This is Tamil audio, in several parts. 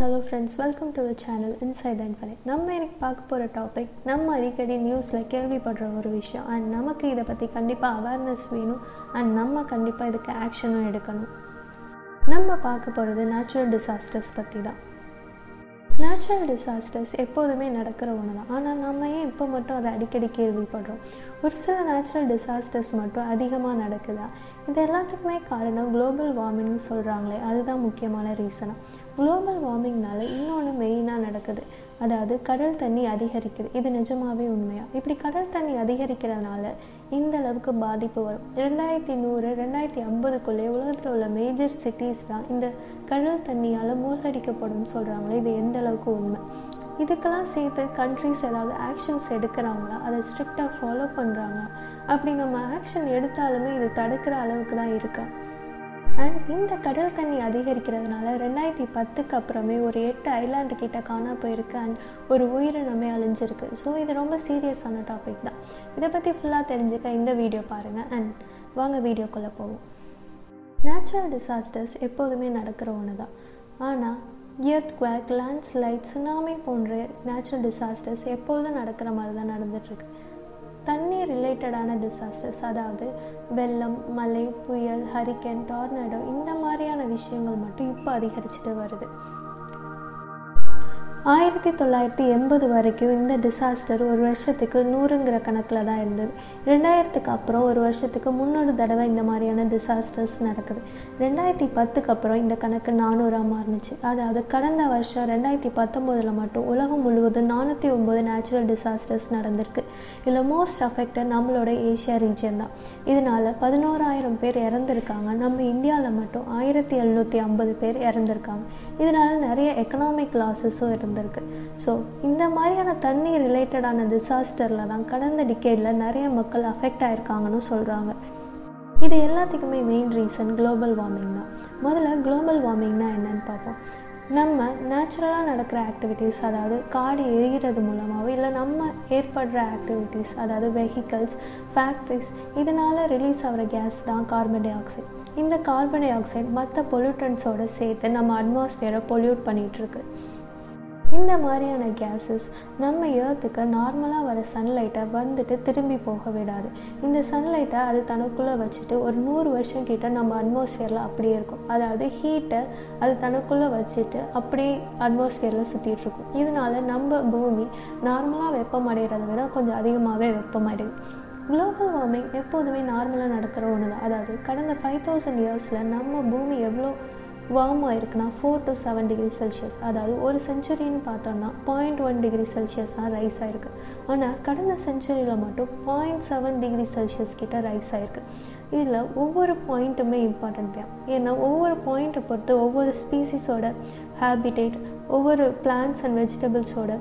hello friends welcome to the channel inside and ஃபனை நம்ம எனக்கு பார்க்க போகிற டாபிக் நம்ம அடிக்கடி நியூஸில் கேள்விப்படுற ஒரு விஷயம் அண்ட் நமக்கு இதை பற்றி கண்டிப்பாக அவேர்னஸ் வேணும் அண்ட் நம்ம கண்டிப்பாக இதுக்கு ஆக்ஷனும் எடுக்கணும் நம்ம பார்க்க போகிறது நேச்சுரல் டிசாஸ்டர்ஸ் பற்றி தான் நேச்சுரல் டிசாஸ்டர்ஸ் எப்போதுமே நடக்கிற ஒன்று தான் ஆனால் நம்ம ஏன் இப்போ மட்டும் அதை அடிக்கடி கேள்விப்படுறோம் ஒரு சில நேச்சுரல் டிசாஸ்டர்ஸ் மட்டும் அதிகமாக நடக்குதா இது எல்லாத்துக்குமே காரணம் குளோபல் வார்மிங்னு சொல்கிறாங்களே அதுதான் முக்கியமான ரீசனாக குளோபல் வார்மிங்னால இன்னொன்று மெயினாக நடக்குது அதாவது கடல் தண்ணி அதிகரிக்குது இது நிஜமாவே உண்மையா இப்படி கடல் தண்ணி அதிகரிக்கிறதுனால இந்த அளவுக்கு பாதிப்பு வரும் ரெண்டாயிரத்தி நூறு ரெண்டாயிரத்தி ஐம்பதுக்குள்ளே உலகத்தில் உள்ள மேஜர் சிட்டிஸ் தான் இந்த கடல் தண்ணியால் மூழ்கடிக்கப்படும் சொல்கிறாங்களே இது எந்த அளவுக்கு உண்மை இதுக்கெல்லாம் சேர்த்து கண்ட்ரிஸ் ஏதாவது ஆக்ஷன்ஸ் எடுக்கிறாங்களா அதை ஸ்ட்ரிக்டாக ஃபாலோ பண்ணுறாங்களா அப்படி நம்ம ஆக்ஷன் எடுத்தாலுமே இது தடுக்கிற அளவுக்கு தான் இருக்கா அண்ட் இந்த கடல் தண்ணி அதிகரிக்கிறதுனால ரெண்டாயிரத்தி பத்துக்கு அப்புறமே ஒரு எட்டு ஐலாண்டு கிட்ட காணா போயிருக்கு அண்ட் ஒரு உயிரினமே அழிஞ்சிருக்கு ஸோ இது ரொம்ப சீரியஸான டாபிக் தான் இதை பற்றி ஃபுல்லாக தெரிஞ்சுக்க இந்த வீடியோ பாருங்கள் அண்ட் வாங்க வீடியோக்குள்ளே போவோம் நேச்சுரல் டிசாஸ்டர்ஸ் எப்போதுமே நடக்கிற ஒன்று தான் ஆனால் இயர்த் குவாக் லேண்ட்ஸ்லைட் சுனாமி போன்ற நேச்சுரல் டிசாஸ்டர்ஸ் எப்போதும் நடக்கிற மாதிரி தான் நடந்துகிட்ருக்கு தண்ணி ரிலேட்டடான டிசாஸ்டர்ஸ் அதாவது வெள்ளம் மழை புயல் ஹரிக்கன் டார்னடோ இந்த மாதிரியான விஷயங்கள் மட்டும் இப்போ அதிகரிச்சுட்டு வருது ஆயிரத்தி தொள்ளாயிரத்தி எண்பது வரைக்கும் இந்த டிசாஸ்டர் ஒரு வருஷத்துக்கு நூறுங்கிற கணக்கில் தான் இருந்தது ரெண்டாயிரத்துக்கு அப்புறம் ஒரு வருஷத்துக்கு முன்னொரு தடவை இந்த மாதிரியான டிசாஸ்டர்ஸ் நடக்குது ரெண்டாயிரத்தி பத்துக்கு அப்புறம் இந்த கணக்கு நானூறாக மாறுனுச்சு அதாவது கடந்த வருஷம் ரெண்டாயிரத்தி பத்தொம்போதில் மட்டும் உலகம் முழுவதும் நானூற்றி ஒம்பது நேச்சுரல் டிசாஸ்டர்ஸ் நடந்திருக்கு இதில் மோஸ்ட் அஃபெக்டட் நம்மளோட ஏஷியா ரீஜன் தான் இதனால் பதினோராயிரம் பேர் இறந்துருக்காங்க நம்ம இந்தியாவில் மட்டும் ஆயிரத்தி எழுநூற்றி ஐம்பது பேர் இறந்துருக்காங்க இதனால் நிறைய எக்கனாமிக் லாஸஸும் இருந்தது இருந்திருக்கு ஸோ இந்த மாதிரியான தண்ணி ரிலேட்டடான டிசாஸ்டரில் தான் கடந்த டிகேடில் நிறைய மக்கள் அஃபெக்ட் ஆயிருக்காங்கன்னு சொல்கிறாங்க இது எல்லாத்துக்குமே மெயின் ரீசன் குளோபல் வார்மிங் தான் முதல்ல குளோபல் வார்மிங்னா என்னன்னு பார்ப்போம் நம்ம நேச்சுரலாக நடக்கிற ஆக்டிவிட்டீஸ் அதாவது காடு எரிகிறது மூலமாகவோ இல்லை நம்ம ஏற்படுற ஆக்டிவிட்டீஸ் அதாவது வெஹிக்கல்ஸ் ஃபேக்ட்ரிஸ் இதனால் ரிலீஸ் ஆகிற கேஸ் தான் கார்பன் டை ஆக்சைடு இந்த கார்பன் டை ஆக்சைடு மற்ற பொல்யூட்டன்ஸோடு சேர்த்து நம்ம அட்மாஸ்பியரை பொல்யூட் பண்ணிகிட்ருக்கு இந்த மாதிரியான கேஸஸ் நம்ம ஏர்த்துக்கு நார்மலாக வர சன்லைட்டை வந்துட்டு திரும்பி போக விடாது இந்த சன்லைட்டை அது தனக்குள்ளே வச்சுட்டு ஒரு நூறு வருஷம் கிட்ட நம்ம அட்மாஸ்ஃபியரில் அப்படியே இருக்கும் அதாவது ஹீட்டை அது தனக்குள்ளே வச்சுட்டு அப்படியே அட்மாஸ்ஃபியரில் சுற்றிட்டு இருக்கும் இதனால நம்ம பூமி நார்மலாக வெப்பம் அடைகிறத விட கொஞ்சம் அதிகமாகவே வெப்பம் அடையும் குளோபல் வார்மிங் எப்போதுமே நார்மலாக நடக்கிற ஒன்று தான் அதாவது கடந்த ஃபைவ் தௌசண்ட் இயர்ஸில் நம்ம பூமி எவ்வளோ வார்ம் ஆயிருக்குன்னா four to seven degree Celsius அதாவது ஒரு செஞ்சுரின்னு பார்த்தோம்னா பாயிண்ட் ஒன் டிகிரி செல்சியஸ் தான் ரைஸ் ஆயிருக்கு ஆனால் கடந்த செஞ்சுரியில் மட்டும் பாயிண்ட் செவன் டிகிரி செல்சியஸ் கிட்ட ரைஸ் ஆயிருக்கு இதில் ஒவ்வொரு பாயிண்ட்டுமே இம்பார்ட்டன்ட் தான் ஏன்னா ஒவ்வொரு பாயிண்ட்டை பொறுத்து ஒவ்வொரு ஸ்பீசிஸோட ஹேபிடேட் ஒவ்வொரு பிளான்ஸ் அண்ட் வெஜிடபிள்ஸோட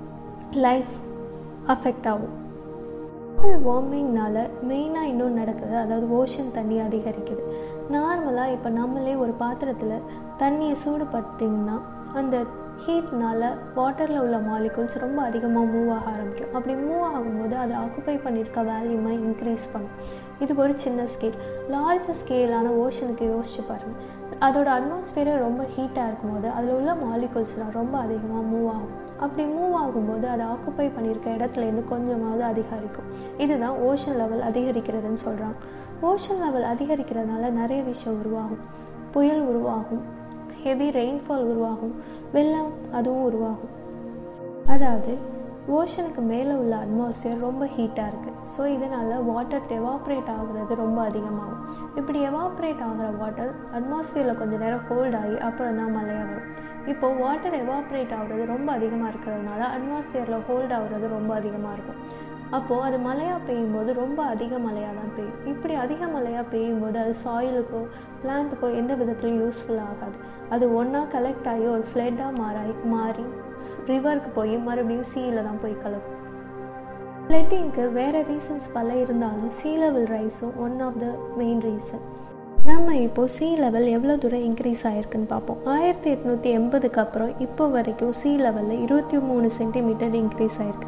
லைஃப் அஃபெக்ட் ஆகும் குளோபல் வார்மிங்னால மெயினாக இன்னும் நடக்குது அதாவது ஓஷன் தண்ணி அதிகரிக்குது நார்மலாக இப்போ நம்மளே ஒரு பாத்திரத்தில் தண்ணியை சூடுபடுத்திங்கன்னா அந்த ஹீட்னால் வாட்டரில் உள்ள மாலிகூல்ஸ் ரொம்ப அதிகமாக மூவ் ஆக ஆரம்பிக்கும் அப்படி மூவ் ஆகும்போது அதை ஆக்குப்பை பண்ணியிருக்க வேல்யூமை இன்க்ரீஸ் பண்ணும் இது ஒரு சின்ன ஸ்கேல் லார்ஜ் ஸ்கேலான ஓஷனுக்கு யோசிச்சு பாருங்கள் அதோட அட்மாஸ்பியரே ரொம்ப ஹீட்டாக இருக்கும்போது அதில் உள்ள மாலிகூல்ஸ்லாம் ரொம்ப அதிகமாக மூவ் ஆகும் அப்படி மூவ் ஆகும்போது அதை ஆக்குப்பை பண்ணியிருக்க இடத்துலேருந்து கொஞ்சமாவது அதிகரிக்கும் இதுதான் ஓஷன் லெவல் அதிகரிக்கிறதுன்னு சொல்கிறாங்க ஓஷன் லெவல் அதிகரிக்கிறதுனால நிறைய விஷயம் உருவாகும் புயல் உருவாகும் ஹெவி ரெயின்ஃபால் உருவாகும் வெள்ளம் அதுவும் உருவாகும் அதாவது ஓஷனுக்கு மேலே உள்ள அட்மாஸ்பியர் ரொம்ப ஹீட்டாக இருக்குது ஸோ இதனால் வாட்டர் எவாப்ரேட் ஆகுறது ரொம்ப அதிகமாகும் இப்படி எவாப்ரேட் ஆகிற வாட்டர் அட்மாஸ்பியரில் கொஞ்சம் நேரம் ஹோல்ட் ஆகி அப்புறம் தான் மழையாக வரும் இப்போது வாட்டர் எவாப்ரேட் ஆகுறது ரொம்ப அதிகமாக இருக்கிறதுனால அட்மாஸ்பியரில் ஹோல்ட் ஆகுறது ரொம்ப அதிகமாக இருக்கும் அப்போது அது மழையாக பெய்யும் போது ரொம்ப அதிக மழையாக தான் பெய்யும் இப்படி அதிக மழையாக பெய்யும் போது அது சாயிலுக்கோ பிளான்ட்டுக்கோ எந்த விதத்துலையும் யூஸ்ஃபுல் ஆகாது அது ஒன்றா கலெக்ட் ஆகி ஒரு ஃப்ளட்டாக மாறாய் மாறி ரிவருக்கு போய் மறுபடியும் சீயில் தான் போய் கலக்கும் ஃப்ளட்டிங்க்கு வேறு ரீசன்ஸ் பல இருந்தாலும் சீ லெவல் ரைஸும் one of the main reason நம்ம இப்போது சி லெவல் எவ்வளோ தூரம் இன்க்ரீஸ் ஆகிருக்குன்னு பார்ப்போம் ஆயிரத்தி எட்நூற்றி எண்பதுக்கு அப்புறம் இப்போ வரைக்கும் சி லெவலில் இருபத்தி மூணு சென்டிமீட்டர் இன்க்ரீஸ் ஆகிருக்கு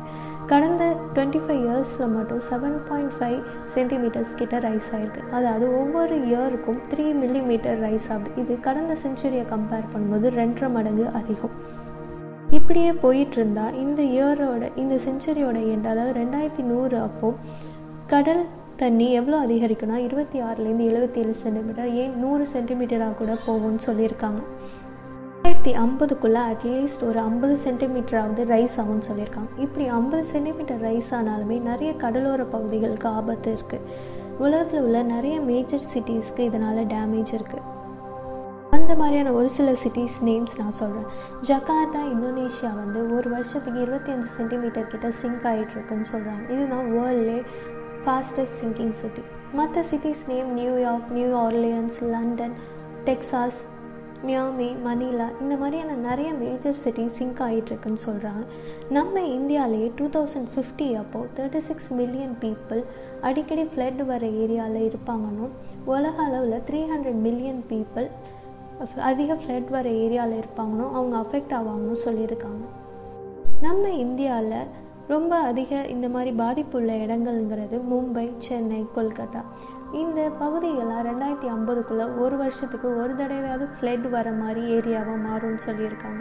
கடந்த டுவெண்ட்டி ஃபைவ் இயர்ஸில் மட்டும் செவன் பாயிண்ட் ஃபைவ் சென்டிமீட்டர்ஸ் கிட்ட ரைஸ் ஆகிருக்கு அதாவது ஒவ்வொரு இயருக்கும் த்ரீ மில்லிமீட்டர் ரைஸ் ஆகுது இது கடந்த செஞ்சுரியை கம்பேர் பண்ணும்போது ரெண்டரை மடங்கு அதிகம் இப்படியே போயிட்டு இருந்தா இந்த இயரோட இந்த செஞ்சுரியோட எண்ட் அதாவது ரெண்டாயிரத்தி நூறு அப்போ கடல் தண்ணி எவ்வளோ அதிகரிக்கும்னா இருபத்தி ஆறுலேருந்து எழுபத்தி ஏழு சென்டிமீட்டர் ஏன் நூறு சென்டிமீட்டராக கூட போகும்னு சொல்லியிருக்காங்க ரெண்டாயிரத்தி ஐம்பதுக்குள்ளே அட்லீஸ்ட் ஒரு ஐம்பது சென்டிமீட்டராவது ரைஸ் ஆகும்னு சொல்லியிருக்காங்க இப்படி ஐம்பது சென்டிமீட்டர் ரைஸ் ஆனாலுமே நிறைய கடலோர பகுதிகளுக்கு ஆபத்து இருக்குது உலகத்தில் உள்ள நிறைய மேஜர் சிட்டிஸ்க்கு இதனால் டேமேஜ் இருக்குது அந்த மாதிரியான ஒரு சில சிட்டிஸ் நேம்ஸ் நான் சொல்கிறேன் ஜகார்டா இந்தோனேஷியா வந்து ஒரு வருஷத்துக்கு இருபத்தி அஞ்சு சென்டிமீட்டர் கிட்ட சிங்க் ஆகிட்டு இருக்குன்னு சொல்கிறாங்க இதுதான் வேர்ல்ட்லே ஃபாஸ்டஸ்ட் சிங்கிங் சிட்டி மற்ற cities name New York New Orleans London Texas Miami Manila இந்த மாதிரியான நிறைய மேஜர் சிட்டிஸ் சிங்க் ஆகிட்டுருக்குன்னு சொல்கிறாங்க நம்ம இந்தியாவிலேயே டூ தௌசண்ட் ஃபிஃப்டி அப்போது தேர்ட்டி சிக்ஸ் மில்லியன் பீப்புள் அடிக்கடி ஃப்ளட் வர ஏரியாவில் இருப்பாங்கன்னு உலக அளவில் த்ரீ ஹண்ட்ரட் மில்லியன் பீப்புள் அதிக ஃப்ளட் வர ஏரியாவில் இருப்பாங்கன்னு அவங்க அஃபெக்ட் ஆவாங்கன்னு சொல்லியிருக்காங்க நம்ம இந்தியாவில் ரொம்ப அதிக இந்த மாதிரி பாதிப்பு உள்ள இடங்கள்ங்கிறது மும்பை சென்னை கொல்கட்டா இந்த பகுதிகளாக ரெண்டாயிரத்தி ஐம்பதுக்குள்ளே ஒரு வருஷத்துக்கு ஒரு தடவையாவது ஃப்ளட் வர மாதிரி ஏரியாவாக மாறும்னு சொல்லியிருக்காங்க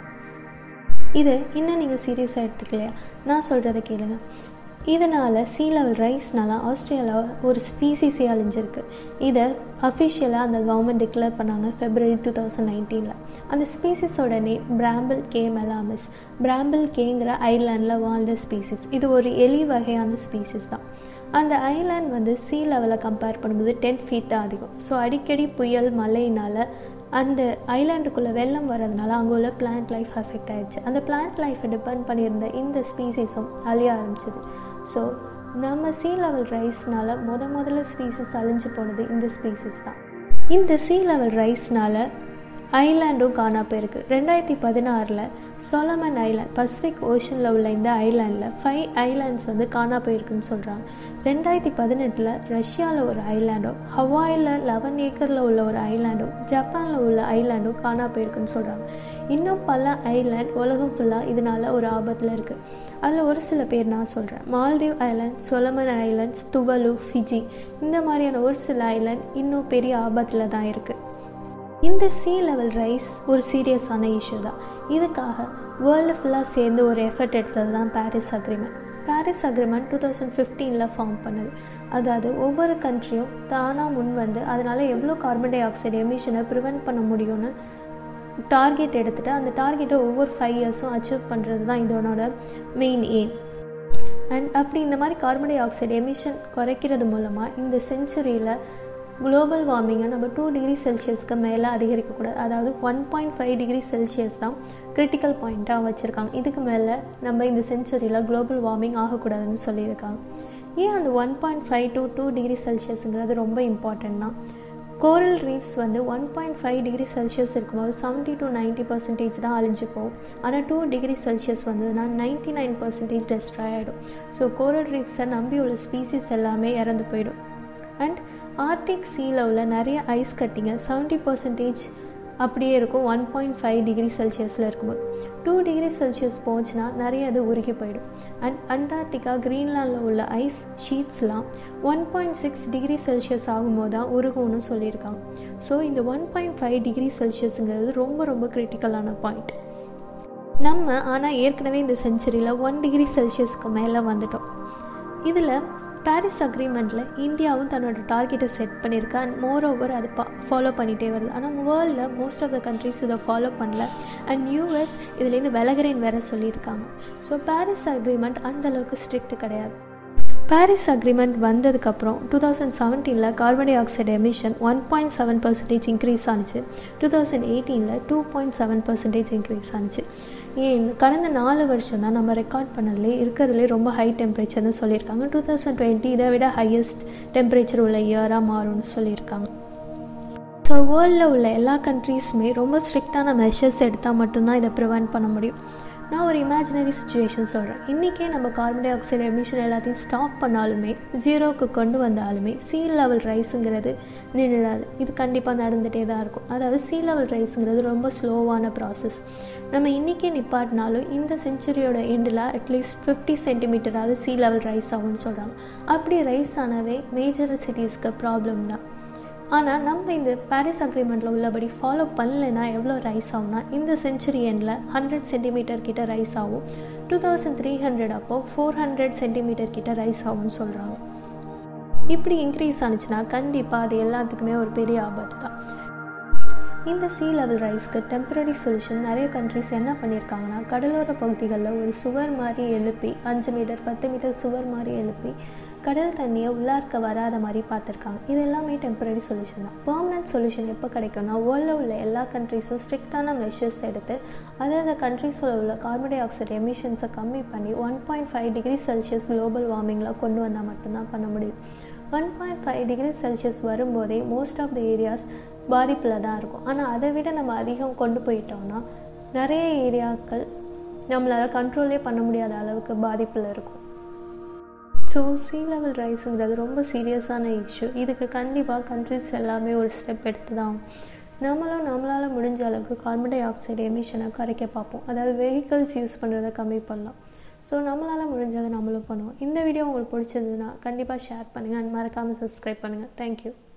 இது இன்னும் நீங்கள் சீரியஸாக எடுத்துக்கலையா நான் சொல்கிறத கேளுங்க இதனால் சீ லெவல் ரைஸ்னால ஆஸ்திரேலியா ஒரு ஸ்பீசிஸே அழிஞ்சிருக்கு இதை அஃபிஷியலாக அந்த கவர்மெண்ட் டிக்ளேர் பண்ணாங்க ஃபெப்ரவரி டூ தௌசண்ட் நைன்டீனில் அந்த ஸ்பீசிஸோட name Bramble Cay melomys Bramble கேங்கிற ஐலாண்டில் வாழ்ந்த ஸ்பீசிஸ் இது ஒரு எலி வகையான ஸ்பீசிஸ் தான் அந்த ஐலாண்ட் வந்து சீ லெவலை கம்பேர் பண்ணும்போது டென் ஃபீட் தான் அதிகம் ஸோ அடிக்கடி புயல் மழையினால் அந்த ஐலாண்டுக்குள்ளே வெள்ளம் வர்றதுனால அங்கே உள்ள பிளான்ட் லைஃப் அஃபெக்ட் ஆகிடுச்சு அந்த பிளான்ட் லைஃப்பை டிபெண்ட் பண்ணியிருந்த இந்த ஸ்பீசிஸும் அழிய ஆரம்பிச்சிது ஸோ நம்ம சீ லெவல் ரைஸ்னால் முத முதல்ல ஸ்பீசிஸ் அழிஞ்சு போனது இந்த ஸ்பீசிஸ் தான் இந்த சீ லெவல் ரைஸ்னால் ஐலாண்டும் காணா போயிருக்கு ரெண்டாயிரத்தி பதினாறில் சொலமன் ஐலாண்ட் பசிபிக் ஓஷனில் உள்ள இந்த ஐலாண்டில் ஃபைவ் ஐலாண்ட்ஸ் வந்து காணா போயிருக்குன்னு சொல்கிறாங்க ரெண்டாயிரத்தி பதினெட்டில் ரஷ்யாவில் ஒரு ஐலாண்டும் ஹவாயில் லெவன் ஏக்கரில் உள்ள ஒரு ஐலாண்டும் ஜப்பானில் உள்ள ஐலாண்டும் காணா போயிருக்குன்னு சொல்கிறாங்க இன்னும் பல ஐலாண்ட் உலகம் ஃபுல்லாக இதனால் ஒரு ஆபத்தில் இருக்குது அதில் ஒரு சில பேர் நான் சொல்கிறேன் Maldive island Solomon Islands Tuvalu Fiji இந்த மாதிரியான ஒரு சில ஐலாண்ட் இன்னும் பெரிய ஆபத்தில் தான் இருக்குது இந்த சீ லெவல் ரைஸ் ஒரு சீரியஸான இஷ்யூ தான் இதுக்காக வேர்ல்டு ஃபுல்லாக சேர்ந்து ஒரு எஃபர்ட் எடுத்தது தான் Paris agreement Paris agreement two thousand ஃபிஃப்டீனில் ஃபார்ம் பண்ணுது அதாவது ஒவ்வொரு கண்ட்ரியும் தானாக முன் வந்து அதனால் எவ்வளோ கார்பன் டை ஆக்சைடு எமிஷனை ப்ரிவெண்ட் பண்ண முடியும்னு டார்கெட் எடுத்துகிட்டு அந்த டார்கெட்டை ஒவ்வொரு ஃபைவ் இயர்ஸும் அச்சீவ் பண்ணுறது தான் இதனோட மெயின் எய்ம் அண்ட் அப்படி இந்த மாதிரி கார்பன் டை ஆக்சைடு எமிஷன் குறைக்கிறது மூலமாக இந்த செஞ்சுரியில் குளோபல் வார்மிங்கை நம்ம டூ டிகிரி செல்சியஸ்க்கு மேலே அதிகரிக்கக்கூடாது அதாவது one point five degree Celsius தான் கிரிட்டிக்கல் பாயிண்ட்டாக வச்சுருக்காங்க இதுக்கு மேலே நம்ம இந்த செஞ்சுரியில் குளோபல் வார்மிங் ஆகக்கூடாதுன்னு சொல்லியிருக்காங்க ஏன் அந்த one point five to two degree செல்சியஸுங்கிறது ரொம்ப இம்பார்ட்டன்ட்னா கோரல் ரீஃப்ஸ் வந்து one point five degree Celsius இருக்கும்போது செவன்ட்டி டு நைன்ட்டி பர்சன்டேஜ் தான் அழிஞ்சு போகும் ஆனால் டூ டிகிரி செல்சியஸ் வந்ததுன்னா நைன்ட்டி நைன் பர்சன்டேஜ் டெஸ்ட்ராய் ஆகிடும் ஸோ கோரல் ரீஃப்ஸை நம்பி உள்ள ஸ்பீசிஸ் எல்லாமே இறந்து போயிடும் அண்ட் ஆர்டிக் சீல உள்ள நிறைய ஐஸ் கட்டிங்க செவன்ட்டி பர்சன்டேஜ் அப்படியே இருக்கும் ஒன் பாயிண்ட் ஃபைவ் டிகிரி செல்சியஸில் இருக்கும்போது டூ டிகிரி செல்சியஸ் போச்சுன்னா நிறைய அது உருகி போயிடும் அண்ட் அண்டார்டிகா கிரீன்லாண்டில் உள்ள ஐஸ் ஷீட்ஸ்லாம் one point six degree Celsius ஆகும்போது தான் உருகும்னு சொல்லியிருக்காங்க ஸோ இந்த ஒன் பாயிண்ட் ஃபைவ் டிகிரி செல்சியஸுங்கிறது ரொம்ப ரொம்ப கிரிட்டிக்கலான பாயிண்ட் நம்ம ஆனால் ஏற்கனவே இந்த செஞ்சுரியில் ஒன் டிகிரி செல்சியஸ்க்கு மேலே வந்துட்டோம் இதில் பாரிஸ் அக்ரிமெண்ட்டில் இந்தியாவும் தன்னோட டார்கெட்டை செட் பண்ணியிருக்கு அண்ட் மோர் ஓவர் அது பா ஃபாலோ பண்ணிகிட்டே வருது ஆனால் வேர்ல்டில் மோஸ்ட் ஆஃப் த கண்ட்ரிஸ் இதை ஃபாலோ பண்ணல அண்ட் யூஎஸ் இதுலேருந்து விலகிறேன்னு வேற சொல்லியிருக்காங்க ஸோ பாரிஸ் அக்ரிமெண்ட் அந்தளவுக்கு ஸ்ட்ரிக்ட் கிடையாது பாரிஸ் அக்ரிமெண்ட் வந்ததுக்கப்புறம் டூ தௌசண்ட் செவன்டீனில் carbon dioxide emission one point seven percentage increase ஆனிச்சு டூ தௌசண்ட் எயிட்டீனில் two point seven percentage increase ஆனிச்சு ஏன் கடந்த நாலு வருஷம் தான் நம்ம ரெக்கார்ட் பண்ணதுலே இருக்கிறதுலே ரொம்ப ஹை டெம்பரேச்சர்னு சொல்லியிருக்காங்க டூ தௌசண்ட் டுவெண்ட்டி இதை விட ஹையஸ்ட் டெம்பரேச்சர் உள்ள இயராக மாறும்னு சொல்லியிருக்காங்க ஸோ வேர்ல்டில் உள்ள எல்லா கண்ட்ரீஸுமே ரொம்ப ஸ்ட்ரிக்டான மெஷர்ஸ் எடுத்தால் மட்டும்தான் இதை ப்ரிவெண்ட் பண்ண முடியும் நான் ஒரு இமேஜினரி சுச்சுவேஷன் சொல்கிறேன் இன்றைக்கே நம்ம கார்பன் டை ஆக்சைடு எமிஷன் எல்லாத்தையும் ஸ்டாப் பண்ணாலுமே ஜீரோவுக்கு கொண்டு வந்தாலுமே சீ லெவல் ரைஸுங்கிறது நின்றுடாது இது கண்டிப்பாக நடந்துகிட்டே தான் இருக்கும் அதாவது சீ லெவல் ரைஸுங்கிறது ரொம்ப ஸ்லோவான ப்ராசஸ் நம்ம இன்றைக்கே நிப்பாட்டினாலும் இந்த செஞ்சுரியோட எண்டில் அட்லீஸ்ட் ஃபிஃப்டி சென்டிமீட்டராவது சீ லெவல் ரைஸ் ஆகும்னு சொல்கிறாங்க அப்படி ரைஸ் ஆனவே மேஜர் சிட்டிஸ்க்கு ப்ராப்ளம் தான் ஆனால் நம்ம இந்த பாரிஸ் அக்ரிமெண்ட்டில் உள்ளபடி ஃபாலோ பண்ணலைன்னா எவ்வளோ ரைஸ் ஆகும்னா இந்த செஞ்சுரி எண்டில் ஹண்ட்ரட் சென்டிமீட்டர் கிட்ட ரைஸ் ஆகும் டூ தௌசண்ட் த்ரீ ஹண்ட்ரட் அப்போது ஃபோர் ஹண்ட்ரட் சென்டிமீட்டர் கிட்ட ரைஸ் ஆகும்னு சொல்கிறாங்க இப்படி இன்க்ரீஸ் ஆனிச்சுன்னா கண்டிப்பாக அது எல்லாத்துக்குமே ஒரு பெரிய ஆபத்து தான் இந்த சீ லெவல் ரைஸ்க்கு டெம்பரரி சொல்யூஷன் நிறைய கண்ட்ரிஸ் என்ன பண்ணியிருக்காங்கன்னா கடலோர பகுதிகளில் ஒரு சுவர் மாதிரி எழுப்பி அஞ்சு மீட்டர் பத்து மீட்டர் சுவர் மாதிரி எழுப்பி கடல் தண்ணியை உள்ளார்க்க வராத மாதிரி பார்த்துருக்காங்க இது எல்லாமே டெம்பரரி சொல்யூஷன் தான் பர்மனன்ட் சொல்யூஷன் எப்போ கிடைக்கும்னா வேர்ல்டில் உள்ள எல்லா கண்ட்ரிஸும் ஸ்ட்ரிக்டான மெஷர்ஸ் எடுத்து அதாவது கண்ட்ரிஸில் உள்ள கார்பன் டை ஆக்சைடு எமிஷன்ஸை கம்மி பண்ணி one point five degree Celsius global வார்மிங்கில் கொண்டு வந்தால் மட்டும்தான் பண்ண முடியும் one point five degree Celsius வரும்போதே மோஸ்ட் ஆஃப் த ஏரியாஸ் பாதிப்பில் தான் இருக்கும் ஆனால் அதை விட நம்ம அதிகம் கொண்டு போயிட்டோம்னா நிறைய ஏரியாக்கள் நம்மளால் கண்ட்ரோலே பண்ண முடியாத அளவுக்கு பாதிப்பில் இருக்கும் ஸோ சீ லெவல் ரைஸுங்கிறது ரொம்ப சீரியஸான இஷ்யூ இதுக்கு கண்டிப்பாக கண்ட்ரிஸ் எல்லாமே ஒரு ஸ்டெப் எடுத்து தான் நம்மளும் நம்மளால் முடிஞ்ச அளவுக்கு கார்பன் டை ஆக்சைடு எமிஷனை குறைக்க பார்ப்போம் அதாவது வெஹிக்கல்ஸ் யூஸ் பண்ணுறதை கம்மி பண்ணலாம் ஸோ நம்மளால் முடிஞ்சதை நம்மளும் பண்ணுவோம் இந்த வீடியோ உங்களுக்கு பிடிச்சதுன்னா கண்டிப்பாக ஷேர் பண்ணுங்கள் அண்ட் மறக்காமல் சப்ஸ்கிரைப் பண்ணுங்கள் தேங்க்யூ